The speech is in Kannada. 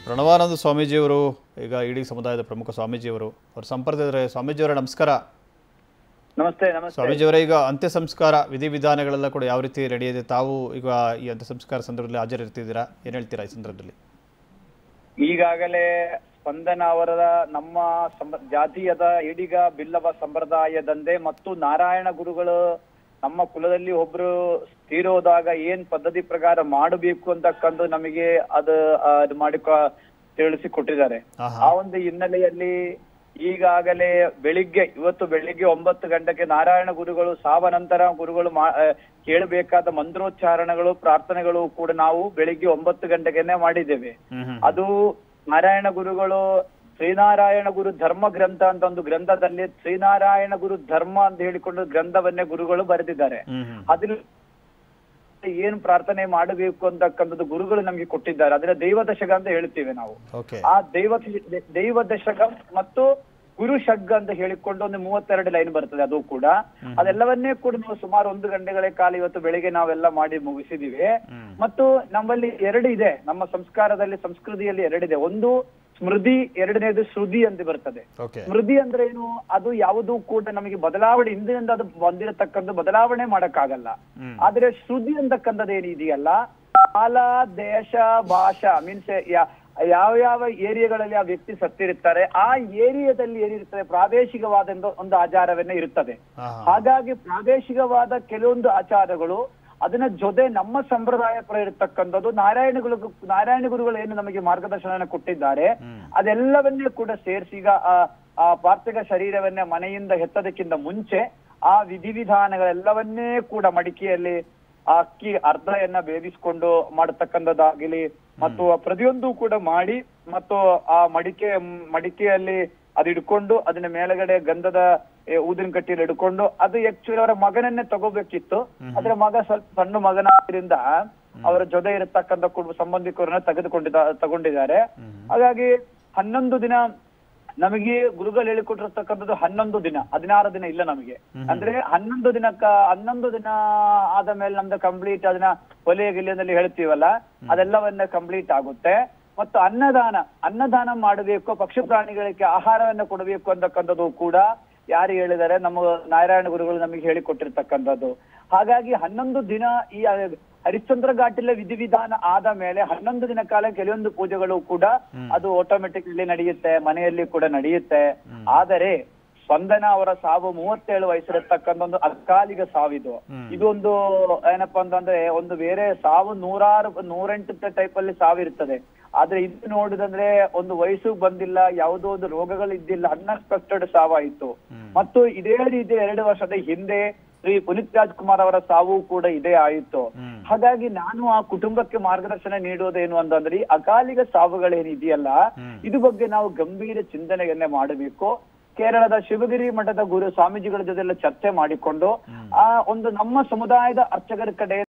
ಪ್ರಣವಾನಂದ ಸ್ವಾಮೀಜಿಯವರು ಈಗ ಇಡೀ ಸಮುದಾಯದ ಪ್ರಮುಖ ಸ್ವಾಮೀಜಿಯವರು ಅವ್ರ ಸಂಪರ್ಕದ್ರೆ ಸ್ವಾಮೀಜಿಯವರೇ ನಮಸ್ಕಾರ ನಮಸ್ತೆ ನಮಸ್ತೆ ಸ್ವಾಮೀಜಿಯವರೇ ಈಗ ಅಂತ್ಯ ಸಂಸ್ಕಾರ ವಿಧಿವಿಧಾನಗಳೆಲ್ಲ ಕೂಡ ಯಾವ ರೀತಿ ನಡೆಯಿದೆ ತಾವು ಈಗ ಈ ಅಂತ್ಯ ಸಂಸ್ಕಾರ ಸಂದರ್ಭದಲ್ಲಿ ಹಾಜರಿರ್ತಿದ್ದೀರಾ ಏನು ಹೇಳ್ತೀರಾ ಈ ಸಂದರ್ಭದಲ್ಲಿ ಈಗಾಗಲೇ ಸ್ಪಂದನ ಅವರ ನಮ್ಮ ಸಂಬ ಜಾತೀಯದ ಈಡಿಗ ಬಿಲ್ಲವ ಸಂಪ್ರದಾಯದಂದೆ ಮತ್ತು ನಾರಾಯಣ ಗುರುಗಳು ನಮ್ಮ ಕುಲದಲ್ಲಿ ಒಬ್ರು ತೀರೋದಾಗ ಏನ್ ಪದ್ಧತಿ ಪ್ರಕಾರ ಮಾಡಬೇಕು ಅಂತಕ್ಕಂದು ನಮಗೆ ಅದು ಆ, ಅದು ಮಾಡಿ ತಿಳಿಸಿ ಕೊಟ್ಟಿದ್ದಾರೆ ಆಹಾ. ಆ ಒಂದು ಹಿನ್ನೆಲೆಯಲ್ಲಿ ಈಗಾಗಲೇ ಬೆಳಿಗ್ಗೆ ಇವತ್ತು ಬೆಳಿಗ್ಗೆ ಒಂಬತ್ತು ಗಂಟೆಗೆ ನಾರಾಯಣ ಗುರುಗಳು ಸಾವ ನಂತರ ಗುರುಗಳು ಮಾ ಆ, ಕೇಳಬೇಕಾದ ಮಂತ್ರೋಚ್ಚಾರಣಗಳು ಪ್ರಾರ್ಥನೆಗಳು ಕೂಡ ನಾವು ಬೆಳಿಗ್ಗೆ ಒಂಬತ್ತು ಗಂಟೆಗೆನೆ ಮಾಡಿದ್ದೇವೆ ಹ್ಮ್ ಹ್ಮ್ ಅದು ನಾರಾಯಣ ಗುರುಗಳು ಶ್ರೀನಾರಾಯಣ ಗುರು ಧರ್ಮ ಗ್ರಂಥ ಅಂತ ಒಂದು ಗ್ರಂಥದಲ್ಲಿ ಶ್ರೀನಾರಾಯಣ ಗುರು ಧರ್ಮ ಅಂತ ಹೇಳಿಕೊಂಡು ಗ್ರಂಥವನ್ನೇ ಗುರುಗಳು ಬರೆದಿದ್ದಾರೆ ಹ್ಮ್ ಹ್ಮ್ ಅದ್ರ ಏನ್ ಪ್ರಾರ್ಥನೆ ಮಾಡಬೇಕು ಅಂತಕ್ಕಂಥದ್ದು ಗುರುಗಳು ನಮ್ಗೆ ಕೊಟ್ಟಿದ್ದಾರೆ ಅದನ್ನ ದೈವ ದಶಕ ಅಂತ ಹೇಳ್ತೀವಿ ನಾವು ಓಕೆ ಆ ದೈವ ದೈವ ದಶಕ ಮತ್ತು ಗುರು ಶಗ್ ಅಂತ ಹೇಳಿಕೊಂಡು ಒಂದು ಮೂವತ್ತೆರಡು ಲೈನ್ ಬರ್ತದೆ ಅದು ಕೂಡ ಅದೆಲ್ಲವನ್ನೇ ಕೂಡ ನಾವು ಸುಮಾರು ಒಂದು ಗಂಟೆಗಳ ಕಾಲ ಇವತ್ತು ಬೆಳಿಗ್ಗೆ ನಾವೆಲ್ಲ ಮಾಡಿ ಮುಗಿಸಿದೀವಿ ಹ್ಮ್ ಮತ್ತು ನಮ್ಮಲ್ಲಿ ಎರಡು ಇದೆ ನಮ್ಮ ಸಂಸ್ಕಾರದಲ್ಲಿ ಸಂಸ್ಕೃತಿಯಲ್ಲಿ ಎರಡಿದೆ ಒಂದು ಸ್ಮೃತಿ ಎರಡನೇದು ಶ್ರುತಿ ಅಂತ ಬರ್ತದೆ ಓಕೆ ಸ್ಮೃತಿ ಅಂದ್ರೆ ಏನು ಅದು ಯಾವುದು ಕೂಡ ನಮಗೆ ಬದಲಾವಣೆ ಹಿಂದಿನಿಂದ ಅದು ಬಂದಿರತಕ್ಕಂಥ ಬದಲಾವಣೆ ಮಾಡಕ್ಕಾಗಲ್ಲ ಹ್ಮ್ ಆದ್ರೆ ಶ್ರುತಿ ಅಂತಕ್ಕಂಥದ್ದು ಏನಿದೆಯಲ್ಲ ಕಾಲ ದೇಶ ಭಾಷಾ ಮೀನ್ಸ್ ಯಾವ ಯಾವ ಏರಿಯಾಗಳಲ್ಲಿ ಆ ವ್ಯಕ್ತಿ ಸತ್ತಿರುತ್ತಾರೆ ಆ ಏರಿಯಾದಲ್ಲಿ ಏನಿರ್ತದೆ ಪ್ರಾದೇಶಿಕವಾದ ಒಂದು- ಒಂದು ಆಚಾರವನ್ನೇ ಇರುತ್ತದೆ ಹಾ ಹಾ ಹಾಗಾಗಿ ಪ್ರಾದೇಶಿಕವಾದ ಕೆಲವೊಂದು ಆಚಾರಗಳು ಅದನ್ನ ಜೊತೆ ನಮ್ಮ ಸಂಪ್ರದಾಯ ಪರ ಇರತಕ್ಕಂಥದ್ದು ನಾರಾಯಣ ಗುರು ನಾರಾಯಣ ಗುರುಗಳು ಏನು ನಮಗೆ ಮಾರ್ಗದರ್ಶನ ಕೊಟ್ಟಿದ್ದಾರೆ ಹ್ಮ್ ಅದೆಲ್ಲವನ್ನೇ ಕೂಡ ಸೇರಿಸಿ ಈಗ ಆ ಆ ಪಾರ್ಥಿಕ ಶರೀರವನ್ನೇ ಮನೆಯಿಂದ ಎತ್ತದಕ್ಕಿಂತ ಮುಂಚೆ ಆ ವಿಧಿವಿಧಾನಗಳೆಲ್ಲವನ್ನೇ ಕೂಡ ಮಡಿಕೆಯಲ್ಲಿ ಆ ಅಕ್ಕಿ ಅರ್ಧಯನ್ನ ಬೇಯಿಸ್ಕೊಂಡು ಮಾಡತಕ್ಕಂಥದ್ದಾಗಲಿ ಮತ್ತು ಪ್ರತಿಯೊಂದು ಕೂಡ ಮಾಡಿ ಮತ್ತು ಆ ಮಡಿಕೆ ಮಡಿಕೆಯಲ್ಲಿ ಅದು ಇಡ್ಕೊಂಡು ಅದನ್ನ ಮೇಲಗಡೆ ಗಂಧದ ಏ, ಊದಿನ ಕಟ್ಟಿಯಲ್ಲಿ ಇಡ್ಕೊಂಡು ಅದು ಆಕ್ಚುಲಿ ಅವರ ಮಗನನ್ನೇ ತಗೋಬೇಕಿತ್ತು ಆದ್ರೆ ಮಗ ಸ್ವಲ್ಪ ಸಣ್ಣ ಮಗನಾದ್ರಿಂದ ಅವರ ಜೊತೆ ಇರತಕ್ಕಂಥ ಕುಟುಂಬ ಸಂಬಂಧಿಕರನ್ನ ತೆಗೆದುಕೊಂಡಿದ್ದ ತಗೊಂಡಿದ್ದಾರೆ ಹ್ಮ್ ಹಾಗಾಗಿ ಹನ್ನೊಂದು ದಿನ ನಮಗೆ ಗುರುಗಳು ಹೇಳಿಕೊಟ್ಟಿರ್ತಕ್ಕಂಥದ್ದು ಹನ್ನೊಂದು ದಿನ ಹದಿನಾರು ದಿನ ಇಲ್ಲ ನಮಗೆ ಅಂದ್ರೆ ಹನ್ನೊಂದು ದಿನಕ್ಕ ಹನ್ನೊಂದು ದಿನ ಆದ ಮೇಲೆ ನಮ್ದು ಕಂಪ್ಲೀಟ್ ಅದನ್ನ ಒಲೆಯ ಗಿಲಿಯಲ್ಲಿ ಹೇಳ್ತೀವಲ್ಲ ಅದೆಲ್ಲವನ್ನ ಕಂಪ್ಲೀಟ್ ಆಗುತ್ತೆ ಮತ್ತು ಅನ್ನದಾನ ಅನ್ನದಾನ ಮಾಡಬೇಕು ಪಕ್ಷಿ ಪ್ರಾಣಿಗಳಿಗೆ ಆಹಾರವನ್ನ ಕೊಡಬೇಕು ಅಂತಕ್ಕಂಥದ್ದು ಕೂಡ ಯಾರು ಹೇಳಿದ್ದಾರೆ ನಮ್ಮ ನಾರಾಯಣ ಗುರುಗಳು ನಮಗೆ ಹೇಳಿಕೊಟ್ಟಿರ್ತಕ್ಕಂಥದ್ದು ಹಾಗಾಗಿ ಹನ್ನೊಂದು ದಿನ ಈ ಹರಿಶ್ಚಂದ್ರ ಘಾಟಿಲ ವಿಧಿವಿಧಾನ ಆದ ಮೇಲೆ ಹನ್ನೊಂದು ದಿನ ಕಾಲ ಕೆಲವೊಂದು ಪೂಜೆಗಳು ಕೂಡ ಅದು ಆಟೋಮೆಟಿಕ್ಲಿ ನಡೆಯುತ್ತೆ ಮನೆಯಲ್ಲಿ ಕೂಡ ನಡೆಯುತ್ತೆ ಆದರೆ ಸ್ಪಂದನ ಅವರ ಸಾವು ಮೂವತ್ತೇಳು ವಯಸ್ಸಿರತಕ್ಕಂಥ ಒಂದು ಅಕಾಲಿಕ ಸಾವಿದು ಹ್ಮ್. ಇದು ಒಂದು ಏನಪ್ಪಾ ಅಂತಂದ್ರೆ ಒಂದು ಬೇರೆ ಸಾವು ನೂರಾರು ನೂರೆಂಟು ಟೈಪ್ ಅಲ್ಲಿ ಸಾವು ಇರ್ತದೆ ಆದ್ರೆ ಇದು ನೋಡುದಂದ್ರೆ ಒಂದು ವಯಸ್ಸು ಬಂದಿಲ್ಲ ಯಾವುದೋ ಒಂದು ರೋಗಗಳು ಇದ್ದಿಲ್ಲ ಅನ್ಎಕ್ಸ್ಪೆಕ್ಟೆಡ್ ಸಾವಾಯಿತು ಹ್ಮ್. ಮತ್ತು ಇದೇ ರೀತಿ ಎರಡು ವರ್ಷದ ಹಿಂದೆ ಶ್ರೀ ಪುನೀತ್ ರಾಜ್ಕುಮಾರ್ ಅವರ ಸಾವು ಕೂಡ ಇದೇ ಆಯಿತು ಹ್ಮ್. ಹಾಗಾಗಿ ನಾನು ಆ ಕುಟುಂಬಕ್ಕೆ ಮಾರ್ಗದರ್ಶನ ನೀಡುವುದೇನು ಅಂತಂದ್ರೆ ಈ ಅಕಾಲಿಕ ಸಾವುಗಳೇನಿದೆಯಲ್ಲ ಹ್ಮ್. ಇದು ಬಗ್ಗೆ ನಾವು ಗಂಭೀರ ಚಿಂತನೆಯನ್ನೇ ಮಾಡಬೇಕು ಕೇರಳದ ಶಿವಗಿರಿ ಮಠದ ಗುರು ಸ್ವಾಮೀಜಿಗಳ ಜೊತೆ ಎಲ್ಲ ಚರ್ಚೆ ಮಾಡಿಕೊಂಡು ಆ ಒಂದು ನಮ್ಮ ಸಮುದಾಯದ ಅರ್ಚಕರ ಕಡೆ